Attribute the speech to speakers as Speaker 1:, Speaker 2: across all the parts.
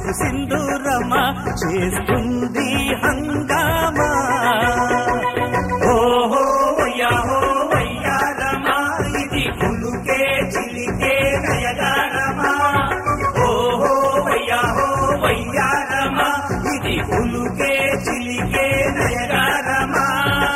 Speaker 1: సిగ్గు సింధూరమా చేస్తుంది హంగామా ఓహో వయ్యాహో వయ్యారమా ఇది పులుకే చిలికే నయగారమా ఓహో వయ్యాహో వయ్యారమా ఇది పులుకే చిలికే నయగారమా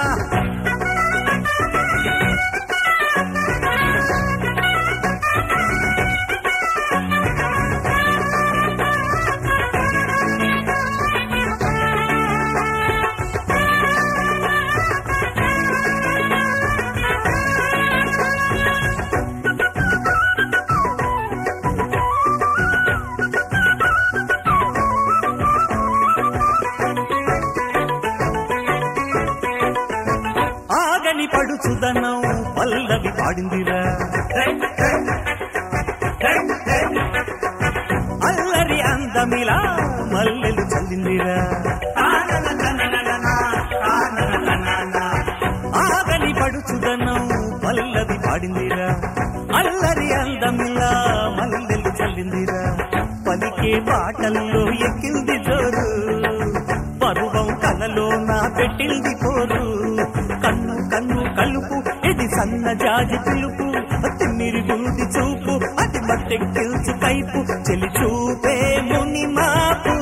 Speaker 1: ఆగని పడుచుదనం పల్లవి పాడిందిరా అల్లరి అందమిలా మల్లెలు చల్లిందిరా ఆగని పడుచుదనం పల్లవి పాడిందిరా అల్లరి అందమిలా మల్లెలు చల్లిందిరా పలికే పాటల్లో ఎక్కింది జోరు పరువం కలలో నా పెట్టింది పోరు కన్ను కన్ను కలుపు ఇది సన్న జాజి పిలుపు తిమ్మిరి గుండి చూపు అది మట్టెక్కిల్చు కైపు చెలి చూపే ముని మాపు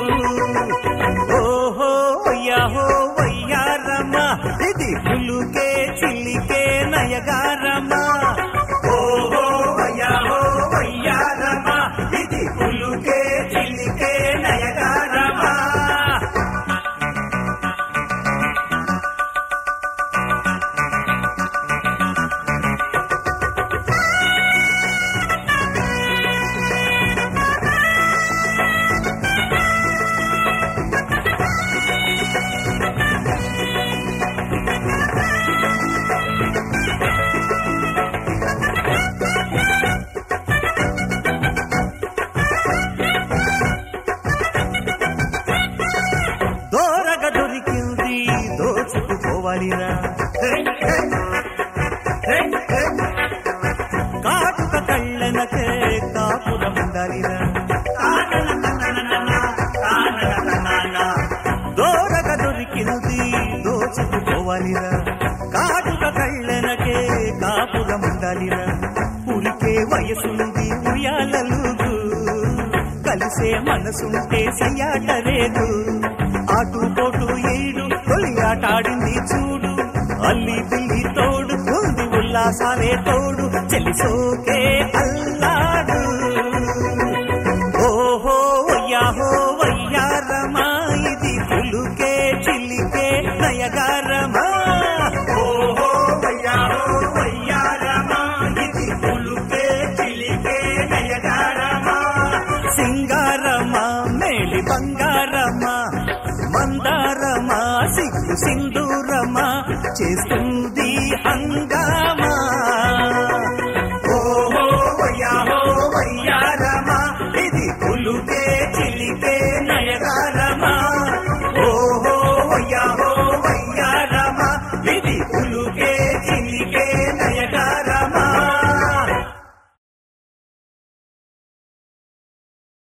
Speaker 1: ఓహో వయ్యాహో వయ్యారమ్మా ఇది పులుకే చిల్లికే నయగారమ్మా ఓహో వయ్యాహో వయ్యారమ్మా ఇది పులుకే చిల్లికే నయగారమ్మా దోరగ దొరికింది దోచుకుపోవాలిరా కాటుక కళ్ళనకే కాపురం ఉండాలిరా దోరగ దొరికింది దోచుకుపోవాలిరా కాటుక కళ్ళనకే కాపురం ఉండాలిరా ఉరికే వయసుంది ఉయ్యాలలుగు కలిసే మనసుంటే సయ్యాట లేదు ఆటు పోటు ఏడు తొలి ఆటాడింది చూడు అల్లి పిల్లి తోడు ఉంది ఉల్లాసాలే తోడు చెల్లి సోకే అల్లాడు ఓహో వయ్యాహో వయ్యారమా ఇది పులుకే చిల్లికే నయగారమా ఓహో వయ్యాహో వయ్యారమా ఇది పులుకే చిల్లికే నయగారమా సింగారమా మేలి బంగారమా మందారమా సిగ్గు సింధూరమా చేస్తుంది